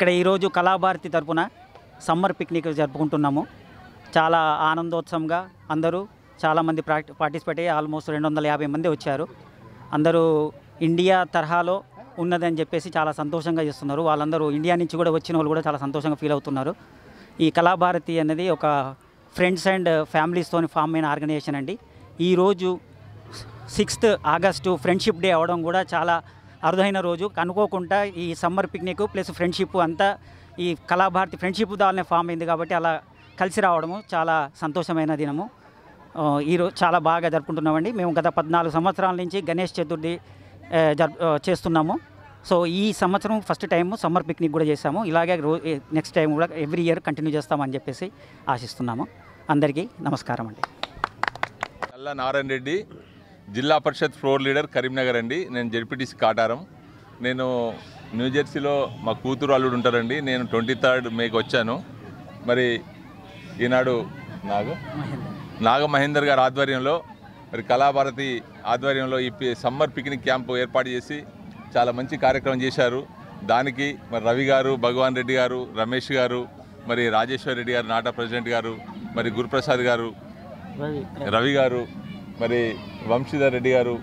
ఇక్కడ ఈరోజు కళాభారతి తరపున సమ్మర్ పిక్నిక్ జరుపుకుంటున్నాము చాలా ఆనందోత్సవంగా అందరూ చాలామంది ప్రాక్టి పార్టిసిపేట్ అయ్యి ఆల్మోస్ట్ రెండు వందల యాభై మంది వచ్చారు అందరూ ఇండియా తరహాలో ఉన్నదని చెప్పేసి చాలా సంతోషంగా చేస్తున్నారు వాళ్ళందరూ ఇండియా నుంచి కూడా వచ్చిన వాళ్ళు కూడా చాలా సంతోషంగా ఫీల్ అవుతున్నారు ఈ కళాభారతి అనేది ఒక ఫ్రెండ్స్ అండ్ ఫ్యామిలీస్తోని ఫామ్ అయిన ఆర్గనైజేషన్ అండి ఈరోజు సిక్స్త్ ఆగస్టు ఫ్రెండ్షిప్ డే అవడం కూడా చాలా అరుదైన రోజు అనుకోకుండా ఈ సమ్మర్ పిక్నిక్ ప్లస్ ఫ్రెండ్షిప్ అంతా ఈ కళాభారతి ఫ్రెండ్షిప్ దాల్నే ఫామ్ అయింది కాబట్టి అలా కలిసి రావడము చాలా సంతోషమైన దినము ఆ, ఈరోజు చాలా బాగా జరుపుకుంటున్నామండి మేము గత పద్నాలుగు సంవత్సరాల నుంచి గణేష్ చతుర్థి ఆ, జరుపు ఆ, చేస్తున్నాము సో ఈ సంవత్సరం ఫస్ట్ టైం సమ్మర్ పిక్నిక్ కూడా చేసాము ఇలాగే రో నెక్స్ట్ టైం కూడా ఎవ్రీ ఇయర్ కంటిన్యూ చేస్తామని చెప్పేసి ఆశిస్తున్నాము అందరికీ నమస్కారం అండి నల్ల నారాయణ రెడ్డి జిల్లా పరిషత్ ఫ్లోర్ లీడర్ కరీంనగర్ అండి నేను జెడ్పీటీసీ కాటారం నేను న్యూజెర్సీలో మా కూతురు అల్లుడు ఉంటారండి నేను ట్వంటీ థర్డ్ మేకి వచ్చాను మరి ఈనాడు నాగ నాగ మహేందర్ గారి ఆధ్వర్యంలో మరి కళాభారతి ఆధ్వర్యంలో ఈ పి- సమ్మర్ పిక్నిక్ క్యాంపు ఏర్పాటు చేసి చాలా మంచి కార్యక్రమం చేశారు దానికి మరి రవి గారు భగవాన్ రెడ్డి గారు రమేష్ గారు మరి రాజేశ్వర్ రెడ్డి గారు నాటా ప్రెసిడెంట్ గారు మరి గురుప్రసాద్ గారు రవి గారు మరి వంశీధర్ రెడ్డి గారు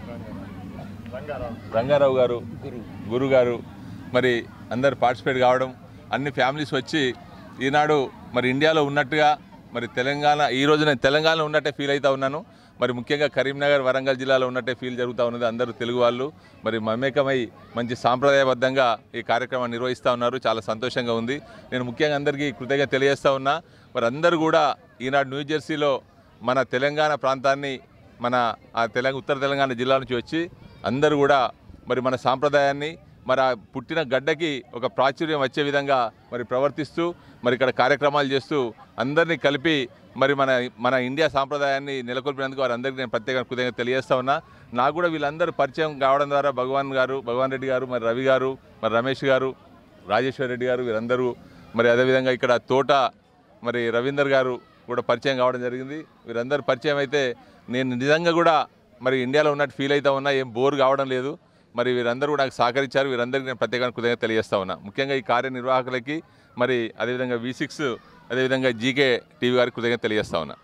రంగారావు గారు గురు గారు మరి అందరు పార్టిసిపేట్ కావడం అన్ని ఫ్యామిలీస్ వచ్చి ఈనాడు మరి ఇండియాలో ఉన్నట్టుగా మరి తెలంగాణ ఈ రోజు నేను తెలంగాణలో ఉన్నట్టే ఫీల్ అవుతా ఉన్నాను మరి ముఖ్యంగా కరీంనగర్ వరంగల్ జిల్లాలో ఉన్నట్టే ఫీల్ జరుగుతూ ఉన్నది అందరూ తెలుగు వాళ్ళు మరి మమేకమై మంచి సాంప్రదాయబద్ధంగా ఈ కార్యక్రమాన్ని నిర్వహిస్తూ ఉన్నారు చాలా సంతోషంగా ఉంది నేను ముఖ్యంగా అందరికీ కృతజ్ఞత తెలియజేస్తా ఉన్నా మరి అందరూ కూడా ఈనాడు న్యూ జెర్సీలో మన తెలంగాణ ప్రాంతాన్ని మన ఆ తెలంగాణ ఉత్తర తెలంగాణ జిల్లా నుంచి వచ్చి అందరూ కూడా మరి మన సాంప్రదాయాన్ని మరి ఆ పుట్టిన గడ్డకి ఒక ప్రాచుర్యం వచ్చే విధంగా మరి ప్రవర్తిస్తూ మరి ఇక్కడ కార్యక్రమాలు చేస్తూ అందరినీ కలిపి మరి మన మన ఇండియా సాంప్రదాయాన్ని నెలకొల్పినందుకు వారందరికీ నేను ప్రత్యేక కృతజ్ఞత తెలియజేస్తా ఉన్నా నాకు కూడా వీళ్ళందరూ పరిచయం కావడం ద్వారా భగవాన్ గారు భగవాన్ రెడ్డి గారు మరి రవి గారు మరి రమేష్ గారు రాజేశ్వర్ రెడ్డి గారు వీరందరూ మరి అదేవిధంగా ఇక్కడ తోట మరి రవీందర్ గారు కూడా పరిచయం కావడం జరిగింది వీరందరూ పరిచయం అయితే నేను నిజంగా కూడా మరి ఇండియాలో ఉన్నట్టు ఫీల్ అవుతా ఉన్నా ఏం బోర్ కావడం లేదు మరి వీరందరూ కూడా నాకు సహకరించారు వీరందరికీ నేను ప్రత్యేకంగా కృతజ్ఞత తెలియజేస్తా ఉన్నా ముఖ్యంగా ఈ కార్యనిర్వాహకులకి మరి అదేవిధంగా వి సిక్స్ అదేవిధంగా జీకే టీవీ గారికి కృతజ్ఞత తెలియజేస్తా ఉన్నా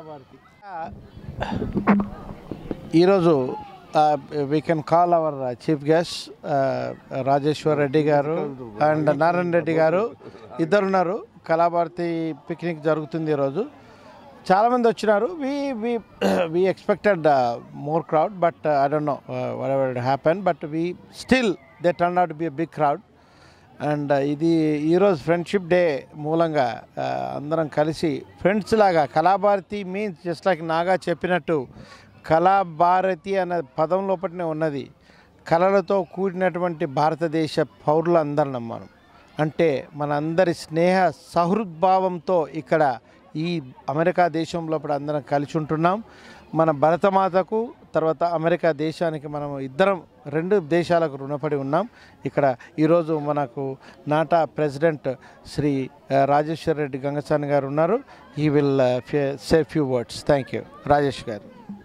ఈరోజు we can call our chief guest Rajeshwar Reddy గారు అండ్ నారాయణ రెడ్డి గారు ఇద్దరు ఉన్నారు కళాభారతి పిక్నిక్ జరుగుతుంది ఈరోజు చాలామంది వచ్చినారు we we we expected more crowd but I don't know whatever happen but we still they turn out be big crowd and ఇది ఈరోజు ఫ్రెండ్షిప్ డే మూలంగా ఆ, అందరం కలిసి ఫ్రెండ్స్ లాగా Kalabharati means just like Naga చెప్పినట్టు కళాభారతి అనే పదం లోపలనే ఉన్నది కళలతో కూడినటువంటి భారతదేశ పౌరులందరం మనం అంటే మనందరి స్నేహ సహృద్భావంతో ఇక్కడ ఈ అమెరికా దేశం లోపల అందరం కలిసి ఉంటున్నాం మన భరతమాతకు తర్వాత అమెరికా దేశానికి మనం ఇద్దరం రెండు దేశాలకు రుణపడి ఉన్నాం ఇక్కడ ఈరోజు మనకు నాటా ప్రెసిడెంట్ శ్రీ ఆ, రాజేశ్వర్ రెడ్డి గంగసాని గారు ఉన్నారు he will say few words thank you Rajesh గారు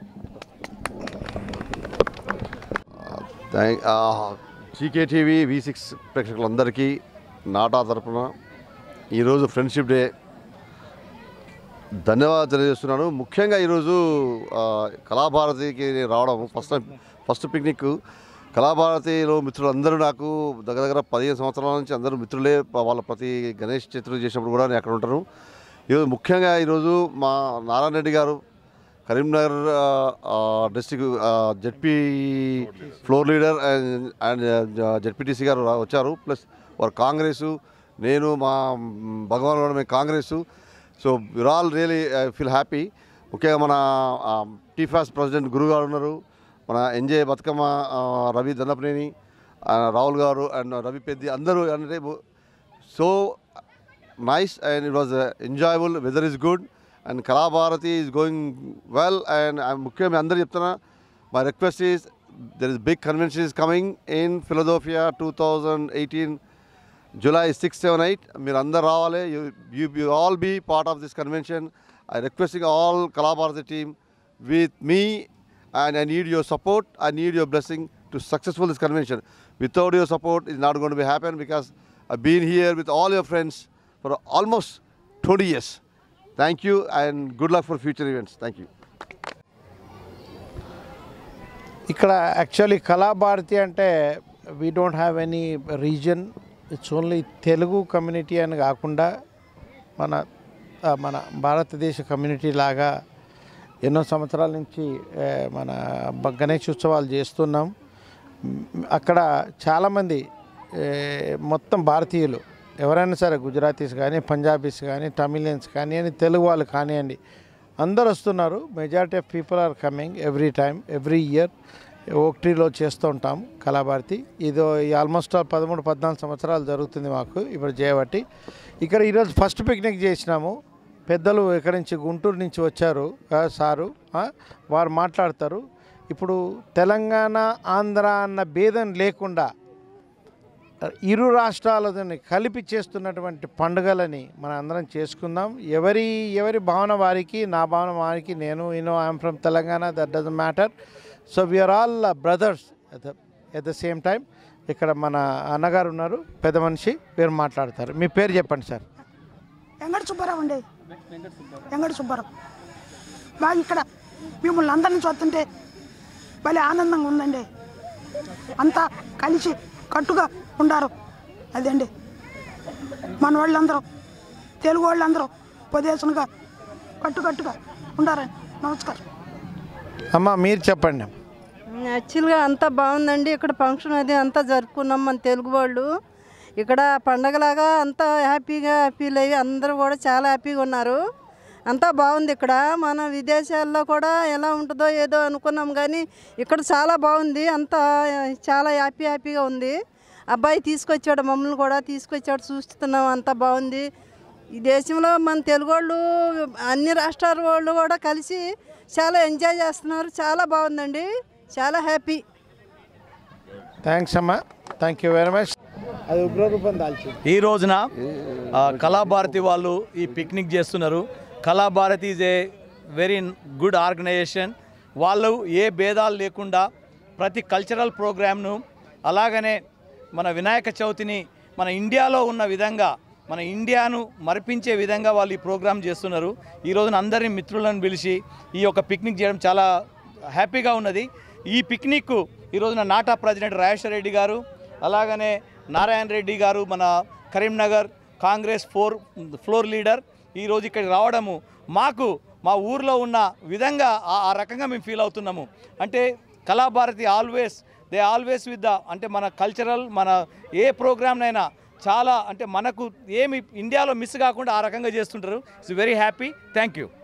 thank GK TV V six ప్రేక్షకులందరికీ నాటా తరపున ఈరోజు ఫ్రెండ్షిప్ డే ధన్యవాదాలు తెలియజేస్తున్నాను ముఖ్యంగా ఈరోజు ఆ, కళాభారతికి రావడం ఫస్ట్ టైం ఫస్ట్ పిక్నిక్ కళాభారతిలో మిత్రులు అందరూ నాకు దగ్గర దగ్గర పదిహేను సంవత్సరాల నుంచి అందరూ మిత్రులే వాళ్ళ ప్రతి గణేష్ చతుర్థి చేసినప్పుడు కూడా నేను అక్కడ ఉంటాను ఈరోజు ముఖ్యంగా ఈరోజు మా నారాయణ రెడ్డి గారు Karimnagar district ZP floor leader and and ZPTC గారు రా- వచ్చారు ప్లస్ వారు కాంగ్రెస్ నేను మా మ్, భగవాన్ కూడా మేము Congress so we're all really feel happy ముఖ్యంగా మన టీఫాస్ ప్రెసిడెంట్ గురు గారు ఉన్నారు మన ఎన్జే బతుకమ్మ ఆ, రవి దండపనేని ఆ, రాహుల్ గారు అండ్ రవి పెద్ది అందరూ అంటే so nice and it was uh, enjoyable weather is good and Kalabharati is going well and I'm ముఖ్యంగా మీ అందరూ చెప్తున్నా my request is there is big convention is coming in Philadelphia 2018 July 6, 7, 8 మీరు అందరు రావాలి you, you, you all be part of this convention I requesting all Kalabharati team with me and I need your support I need your blessing to successful this convention without your support it's not going to be happen because I've been here with all your friends for almost 20 years. Thank you and good luck for future events. Thank you. ఇక్కడ actually Kalabharati అంటే we don't have any reason it's only Telugu community అని కాకుండా మన ఆ, మన భారతదేశ community లాగా ఎన్నో సంవత్సరాల నుంచి ఆ, మన బ- గణేష్ ఉత్సవాలు చేస్తున్నాం మ్, అక్కడ చాలామంది ఏ, మొత్తం భారతీయులు ఎవరైనా సరే గుజరాతీస్ కానీ పంజాబీస్ కానీ తమిళియన్స్ కానివ్వండి తెలుగు వాళ్ళు కానివ్వండి అందరు వస్తున్నారు majority of people are coming every time every year ఓక్ట్రీలో చేస్తూ ఉంటాం కళాభారతి ఇది ఆల్మోస్ట్ పదమూడు పద్నాలుగు సంవత్సరాలు జరుగుతుంది మాకు ఇప్పుడు చేయబట్టి ఇక్కడ ఈరోజు ఫస్ట్ పిక్నిక్ చేసినాము పెద్దలు ఇక్కడి నుంచి గుంటూరు నుంచి వచ్చారు ఆ, సారు ఆ, వారు మాట్లాడతారు ఇప్పుడు తెలంగాణ ఆంధ్ర అన్న భేదం లేకుండా ఇరు రాష్ట్రాలని కలిపి చేస్తున్నటువంటి పండుగలని మన అందరం చేసుకుందాం ఎవరి ఎవరి భావన వారికి నా భావన వారికి నేను you know I'm from Telangana that doesn't matter so we're all brothers at the same time ఇక్కడ మన అన్నగారు ఉన్నారు పెద్ద మనిషి వీరు మాట్లాడతారు మీ పేరు చెప్పండి సార్ వెంకట సుబ్బారావు అండి వెంకట సుబ్బారావు బాగా ఇక్కడ మిమ్మల్ని అందరిని చూస్తుంటే భలే ఆనందంగా ఉందండి అంతా కలిసి కట్టుగా ఉండారు అదండి మన వాళ్ళందరూ తెలుగు వాళ్ళందరూ ఉపదేశంగా కట్టుకట్టుగా ఉండారండి నమస్కారం అమ్మ మీరు చెప్పండి యాక్చువల్గా అంతా బాగుందండి ఇక్కడ ఫంక్షన్ అది అంతా జరుపుకున్నాం మన తెలుగు వాళ్ళు ఇక్కడ పండగలాగా అంతా హ్యాపీగా ఫీల్ అయ్యి అందరూ కూడా చాలా హ్యాపీగా ఉన్నారు అంతా బాగుంది ఇక్కడ మన విదేశాల్లో కూడా ఎలా ఉంటుందో ఏదో అనుకున్నాం కానీ ఇక్కడ చాలా బాగుంది అంతా చాలా హ్యాపీ హ్యాపీగా ఉంది అబ్బాయి తీసుకొచ్చాడు మమ్మల్ని కూడా తీసుకొచ్చాడు చూస్తున్నాం అంతా బాగుంది ఈ దేశంలో మన తెలుగు వాళ్ళు అన్ని రాష్ట్రాల వాళ్ళు కూడా కలిసి చాలా ఎంజాయ్ చేస్తున్నారు చాలా బాగుందండి చాలా హ్యాపీ థ్యాంక్స్ అమ్మా థ్యాంక్ యూ వెరీ మచ్ అది ఉగ్రరూపం దాల్చింది ఈ రోజున ఆ, కళాభారతి వాళ్ళు ఈ పిక్నిక్ చేస్తున్నారు Kalabharati is a very good organization వాళ్ళు ఏ భేదాలు లేకుండా ప్రతి కల్చరల్ ప్రోగ్రామ్ను అలాగనే మన వినాయక చవితిని మన ఇండియాలో ఉన్న విధంగా మన ఇండియాను మరిపించే విధంగా వాళ్ళు ఈ ప్రోగ్రామ్ చేస్తున్నారు ఈ రోజున అందరిని మిత్రులను పిలిచి ఈ యొక్క పిక్నిక్ చేయడం చాలా హ్యాపీగా ఉన్నది ఈ పిక్నిక్ ఈ రోజున నాటా ప్రెసిడెంట్ రాజేశ్వర రెడ్డి గారు అలాగనే నారాయణ రెడ్డి గారు మన Karimnagar Congress four floor leader ఈరోజు ఇక్కడికి రావడము మాకు మా ఊర్లో ఉన్న విధంగా ఆ ఆ రకంగా మేము ఫీల్ అవుతున్నాము అంటే Kalabharati always they always with the అంటే మన కల్చరల్ మన ఏ ప్రోగ్రామ్నైనా చాలా అంటే మనకు ఏమి ఇండియాలో మిస్ కాకుండా ఆ రకంగా చేస్తుంటారు it's very happy thank you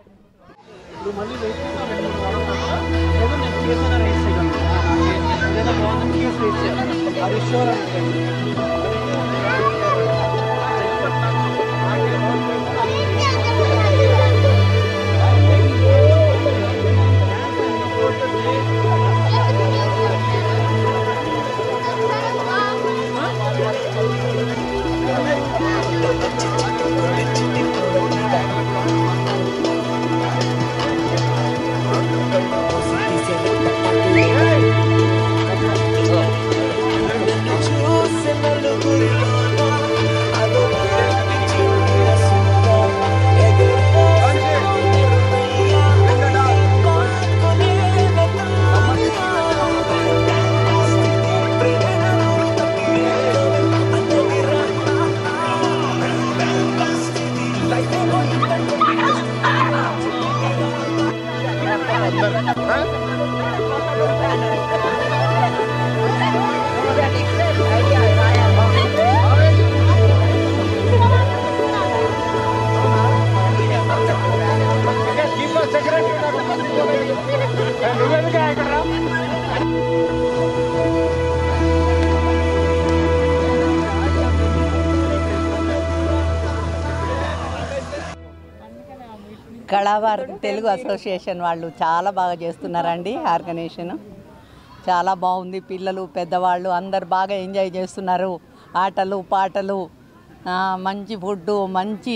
Kalabharati Telugu association వాళ్ళు చాలా బాగా చేస్తున్నారండి ఆర్గనైజేషన్ చాలా బాగుంది పిల్లలు పెద్దవాళ్ళు అందరు బాగా ఎంజాయ్ చేస్తున్నారు ఆటలు పాటలు ఆ, మంచి ఫుడ్డు మంచి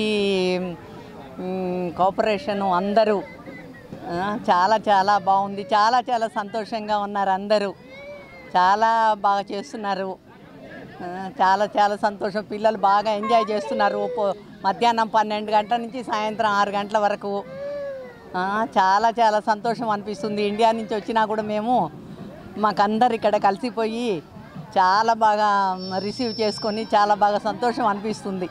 కోఆపరేషను అందరూ ఆ, చాలా చాలా బాగుంది చాలా చాలా సంతోషంగా ఉన్నారు అందరూ చాలా బాగా చేస్తున్నారు ఆ, చాలా చాలా సంతోషం పిల్లలు బాగా ఎంజాయ్ చేస్తున్నారు పో- మధ్యాహ్నం పన్నెండు గంటల నుంచి సాయంత్రం ఆరు గంటల వరకు ఆ, చాలా చాలా సంతోషం అనిపిస్తుంది ఇండియా నుంచి వచ్చినా కూడా మేము మాకందరు ఇక్కడ కలిసిపోయి చాలా బాగా రిసీవ్ చేసుకొని చాలా బాగా సంతోషం అనిపిస్తుంది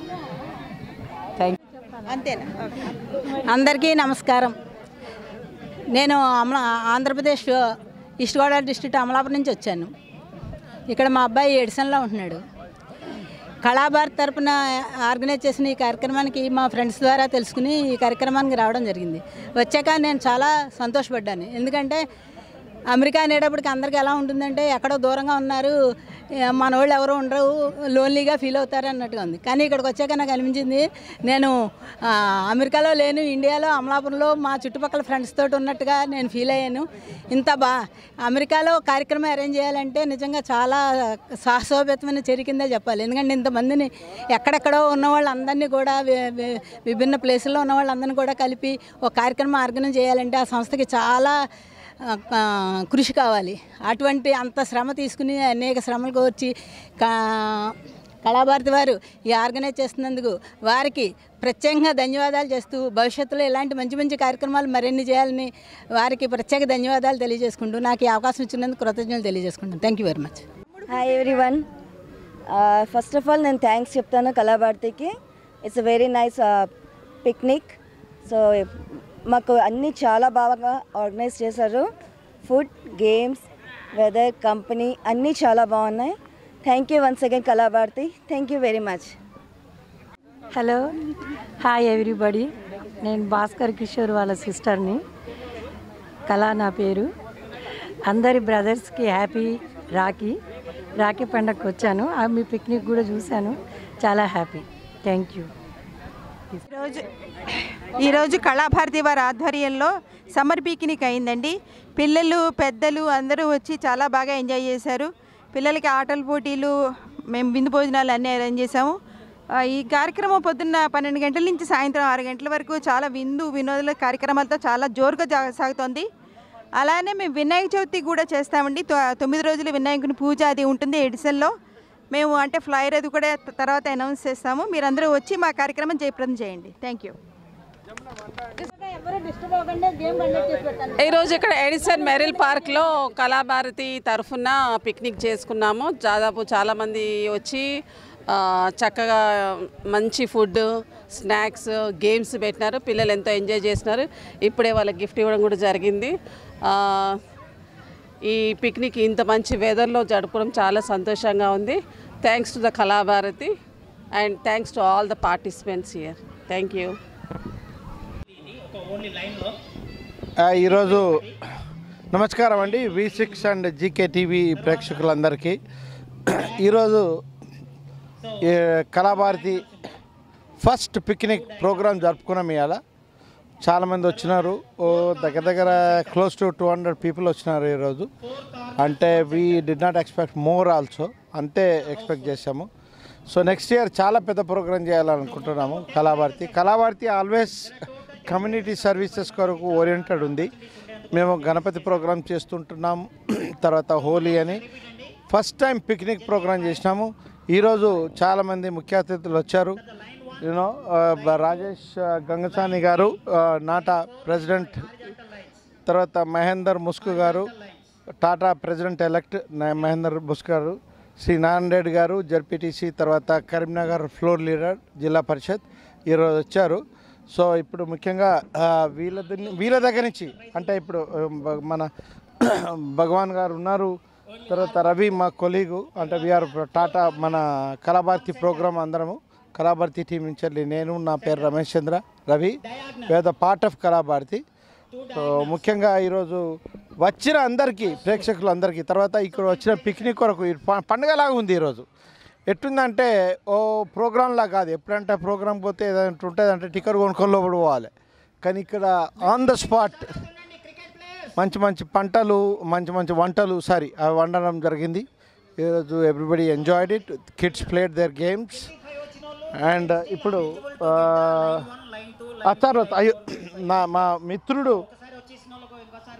థ్యాంక్ అంతేనా అందరికీ నమస్కారం నేను అమల ఆంధ్రప్రదేశ్ ఈస్ట్ గోదావరి డిస్ట్రిక్ట్ అమలాపురం నుంచి వచ్చాను ఇక్కడ మా అబ్బాయి ఎడిసన్లో ఉంటున్నాడు కళాభారత్ తరపున ఆర్గనైజ్ చేసిన ఈ కార్యక్రమానికి మా ఫ్రెండ్స్ ద్వారా తెలుసుకుని ఈ కార్యక్రమానికి రావడం జరిగింది వచ్చాక నేను చాలా సంతోషపడ్డాను ఎందుకంటే అమెరికా అనేటప్పటికి అందరికీ ఎలా ఉంటుందంటే ఎక్కడో దూరంగా ఉన్నారు ఏ, మన వాళ్ళు ఎవరు ఉండరు లోన్లీగా ఫీల్ అవుతారు అన్నట్టుగా ఉంది కానీ ఇక్కడికి వచ్చాక నాకు అనిపించింది నేను ఆ, అమెరికాలో లేను ఇండియాలో అమలాపురంలో మా చుట్టుపక్కల ఫ్రెండ్స్ తోటి ఉన్నట్టుగా నేను ఫీల్ అయ్యాను ఇంత బా అమెరికాలో కార్యక్రమం అరేంజ్ చేయాలంటే నిజంగా చాలా సాహసోపేతమైన చర్య కిందే చెప్పాలి ఎందుకంటే ఇంతమందిని ఎక్కడెక్కడో ఉన్న వాళ్ళందరినీ కూడా వి- వి- విభిన్న ప్లేసుల్లో ఉన్న వాళ్ళందరినీ కూడా కలిపి ఒక కార్యక్రమం ఆర్గనైజ్ చేయాలంటే ఆ సంస్థకి చాలా ఆ, ఆ, కృషి కావాలి అటువంటి అంత శ్రమ తీసుకుని అనేక శ్రమలు కోర్చి కా- కళాభారతి వారు ఈ ఆర్గనైజ్ చేస్తున్నందుకు వారికి ప్రత్యేకంగా ధన్యవాదాలు చేస్తూ భవిష్యత్తులో ఇలాంటి మంచి మంచి కార్యక్రమాలు మరిన్ని చేయాలని వారికి ప్రత్యేక ధన్యవాదాలు తెలియజేసుకుంటూ నాకు ఈ అవకాశం ఇచ్చినందుకు కృతజ్ఞతలు తెలియజేసుకుంటాను thank you very much hi everyone first of all నేను థ్యాంక్స్ చెప్తాను కళాభారతికి it's very nice picnic so మాకు అన్నీ చాలా బాగా ఆర్గనైజ్ చేశారు ఫుడ్ గేమ్స్ వెదర్ కంపెనీ అన్నీ చాలా బాగున్నాయి thank you once again Kalabharati thank you very much hello hi everybody నేను భాస్కర్ కిషోర్ వాళ్ళ సిస్టర్ని కళా నా పేరు అందరి బ్రదర్స్కి హ్యాపీ రాఖీ రాఖీ పండగకి వచ్చాను ఆ మీ పిక్నిక్ కూడా చూశాను చాలా హ్యాపీ థ్యాంక్ యూ ఈరోజు ఈరోజు కళాభారతి వారి ఆధ్వర్యంలో సమ్మర్ పిక్నిక్ అయిందండి పిల్లలు పెద్దలు అందరూ వచ్చి చాలా బాగా ఎంజాయ్ చేశారు పిల్లలకి ఆటల పోటీలు మేము విందు భోజనాలు అన్నీ అరేంజ్ చేసాము ఆ, ఈ కార్యక్రమం పొద్దున్న పన్నెండు గంటల నుంచి సాయంత్రం ఆరు గంటల వరకు చాలా విందు వినోదాల కార్యక్రమాలతో చాలా జోరుగా జా- సాగుతోంది అలానే మేము వినాయక చవితి కూడా చేస్తామండి తొ- తొమ్మిది రోజులు వినాయకుని పూజ అది ఉంటుంది ఎడిసన్లో మేము అంటే ఫ్లైర్ అది కూడా త- తర్వాత అనౌన్స్ చేస్తాము మీరందరూ వచ్చి మా కార్యక్రమం జయప్రదం చేయండి థ్యాంక్ యూ ఈరోజు ఇక్కడ ఎడిసన్ మెరిల్ పార్క్లో కళాభారతి తరఫున పిక్నిక్ చేసుకున్నాము దాదాపు చాలామంది వచ్చి ఆ, చక్కగా మంచి ఫుడ్ స్నాక్స్ గేమ్స్ పెట్టినారు పిల్లలు ఎంతో ఎంజాయ్ చేసినారు ఇప్పుడే వాళ్ళకి గిఫ్ట్ ఇవ్వడం కూడా జరిగింది ఆ, ఈ పిక్నిక్ ఇంత మంచి వెదర్లో జరుపుకోవడం చాలా సంతోషంగా ఉంది thanks to the Kalabharati and thanks to all the participants here thank you ఆ, ఈరోజు నమస్కారం అండి V six and GK TV ప్రేక్షకులందరికీ ఈరోజు ఈ కళాభారతి ఫస్ట్ పిక్నిక్ ప్రోగ్రామ్ జరుపుకున్నాం ఇవాళ చాలామంది వచ్చినారు ఓ దగ్గర దగ్గర close to two hundred people వచ్చినారు ఈరోజు అంటే we did not expect more also అంతే ఎక్స్పెక్ట్ చేసాము సో నెక్స్ట్ ఇయర్ చాలా పెద్ద ప్రోగ్రామ్ చేయాలనుకుంటున్నాము Kalabharati Kalabharati always community services కొరకు ఓరియంటెడ్ ఉంది మేము గణపతి ప్రోగ్రామ్ చేస్తుంటున్నాం తర్వాత హోలీ అని ఫస్ట్ టైం పిక్నిక్ ప్రోగ్రామ్ చేసినాము ఈరోజు చాలామంది ముఖ్య అతిథులు వచ్చారు యూనో రాజేష్ ఆ, గంగసాని గారు ఆ, నాటా ప్రెసిడెంట్ తర్వాత మహేందర్ ముస్కు గారు టాటా ప్రెసిడెంట్ ఎలక్ట్ నా- మహేందర్ ముస్కు గారు శ్రీ నారాయణ రెడ్డి గారు జడ్పీటీసీ తర్వాత కరీంనగర్ ఫ్లోర్ లీడర్ జిల్లా పరిషత్ ఈరోజు వచ్చారు సో ఇప్పుడు ముఖ్యంగా ఆ, వీళ్ళ దగ్గర- వీళ్ళ దగ్గర నుంచి అంటే ఇప్పుడు ఆ, బ- మన భగవాన్ గారు ఉన్నారు తర్వాత రవి మా కొలీగు అంటే వీఆర్ టాటా మన కళాభారతి ప్రోగ్రామ్ అందరము కళాభారతి టీం నుంచి వెళ్ళి నేను నా పేరు రమేష్ చంద్ర రవి వేద పార్ట్ ఆఫ్ కళాభారతి సో ముఖ్యంగా ఈరోజు వచ్చిన అందరికీ ప్రేక్షకులు అందరికీ తర్వాత ఇక్కడ వచ్చిన పిక్నిక్ కొరకు ఈ ప- పండగలాగా ఉంది ఈరోజు ఎట్టుందంటే ఓ ప్రోగ్రాంలా కాదు ఎప్పుడంటే ప్రోగ్రామ్ పోతే ఏదైనా ఉంటుంది అంటే టికెట్ కొనుక్కొని లోపల పోవాలి కానీ ఇక్కడ ఆన్ ద స్పాట్ మంచి మంచి పంటలు మంచి మంచి వంటలు సారీ అవి వండడం జరిగింది ఈరోజు everybody enjoyed it kids played their games and ఇప్పుడు ఆ, ఆ తర్వాత అయ్యో నా మా మిత్రుడు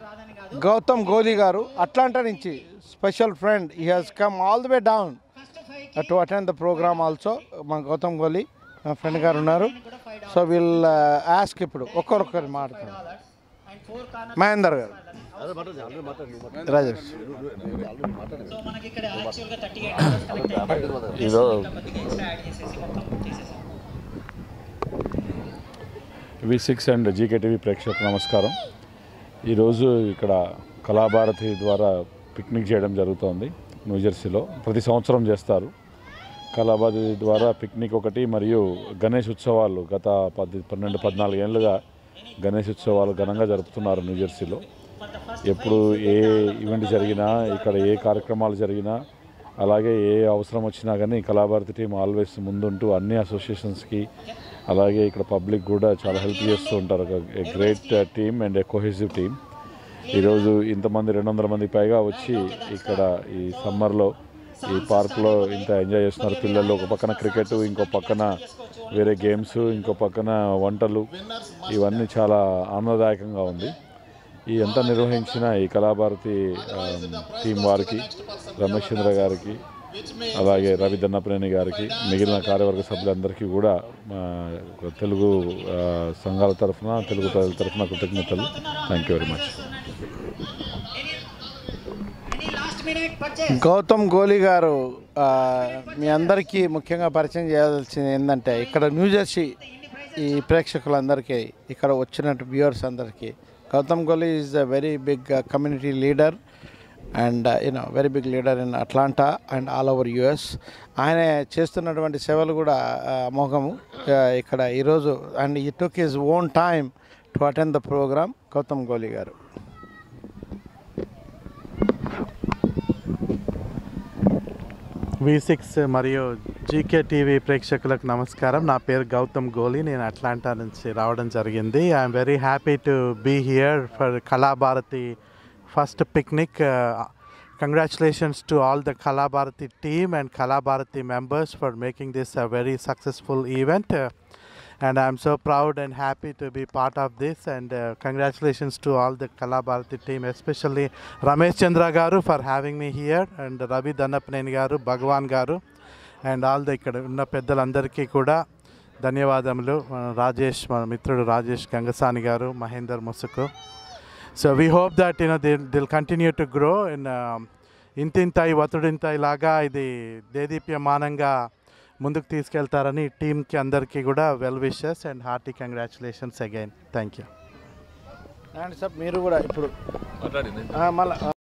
గౌతమ్ గోలీ గారు అట్లాంటా నుంచి special friend he has come all the way down to attend the program also మా గౌతమ్ గోలి మా ఫ్రెండ్ గారు ఉన్నారు సో వీల్ ఆస్క్ ఇప్పుడు ఒక్కొక్కరు మాట్లాడుతున్నారు మహేందర్ గారు రాజేష్ ఇదో V six and GK TV ప్రేక్షకులకు నమస్కారం ఈరోజు ఇక్కడ కళాభారతి ద్వారా పిక్నిక్ చేయడం జరుగుతోంది న్యూజెర్సీలో ప్రతి సంవత్సరం చేస్తారు కళాభారతి ద్వారా పిక్నిక్ ఒకటి మరియు గణేష్ ఉత్సవాలు గత పది పన్నెండు పద్నాలుగు ఏళ్ళుగా గణేష్ ఉత్సవాలు ఘనంగా జరుపుతున్నారు న్యూజెర్సీలో ఎప్పుడు ఏ ఈవెంట్ జరిగినా ఇక్కడ ఏ కార్యక్రమాలు జరిగినా అలాగే ఏ అవసరం వచ్చినా కానీ కళాభారతి టీం ఆల్వేస్ ముందుంటూ అన్ని అసోసియేషన్స్కి అలాగే ఇక్కడ పబ్లిక్ కూడా చాలా హెల్ప్ చేస్తూ ఉంటారు ఒక great team and a cohesive team ఈరోజు ఇంతమంది రెండు వందల మందికి పైగా వచ్చి ఇక్కడ ఈ సమ్మర్లో ఈ పార్క్లో ఇంత ఎంజాయ్ చేస్తున్నారు పిల్లలు ఒక పక్కన క్రికెట్ ఇంకో పక్కన వేరే గేమ్స్ ఇంకో పక్కన వంటలు ఇవన్నీ చాలా ఆనందదాయకంగా ఉంది ఈ ఎంత నిర్వహించిన ఈ కళాభారతి ఆమ్, టీం వారికి రమేష్ చంద్ర గారికి అలాగే రవి దన్నపనేని గారికి మిగిలిన కార్యవర్గ సభ్యులందరికీ కూడా మా తెలుగు ఆ, సంఘాల తరఫున తెలుగు ప్రజల తరఫున కృతజ్ఞతలు thank you very much Gautam Goli గారు ఆ, మీ అందరికీ ముఖ్యంగా పరిచయం చేయాల్సింది ఏంటంటే ఇక్కడ న్యూజెర్సీ ఈ ప్రేక్షకులందరికీ ఇక్కడ వచ్చినట్టు వ్యూవర్స్ అందరికీ Gautam Goli is a very big community leader and you know very big leader in Atlanta and all over US ఆయన చేస్తున్నటువంటి సేవలు కూడా ఆ, అమోఘము ఆ, ఇక్కడ ఈరోజు and he took his own time to attend the program Gautam Goli గారు వి సిక్స్ మరియు జీకే టీవీ ప్రేక్షకులకు నమస్కారం నా పేరు గౌతమ్ గోలి నేను అట్లాంటా నుంచి రావడం జరిగింది I'm very happy to be here for Kalabharati first picnic congratulations to all the Kalabharati team and Kalabharati members for making this a very successful event and I'm so proud and happy to be part of this. And uh, congratulations to all the Kalabharati team, especially Ramesh Chandra Garu for having me here, and Ravi Dannapneni Garu, Bhagwan Garu, and all the ఇక్కడ ఉన్న పెద్దలందరికీ కూడా ధన్యవాదములు మన రాజేష్ మన మిత్రుడు రాజేష్ గంగసాని గారు Mahender Musuku so we hope that you know they'll they'll continue to grow in ఇంతింతాయి వతుడింతాయి లాగా ఇది దేదీప్యమానంగా ముందుకు తీసుకెళ్తారని టీంకి అందరికీ కూడా well wishes and hearty congratulations again thank you and sir మీరు కూడా ఇప్పుడు మాట్లాడింది మళ్ళీ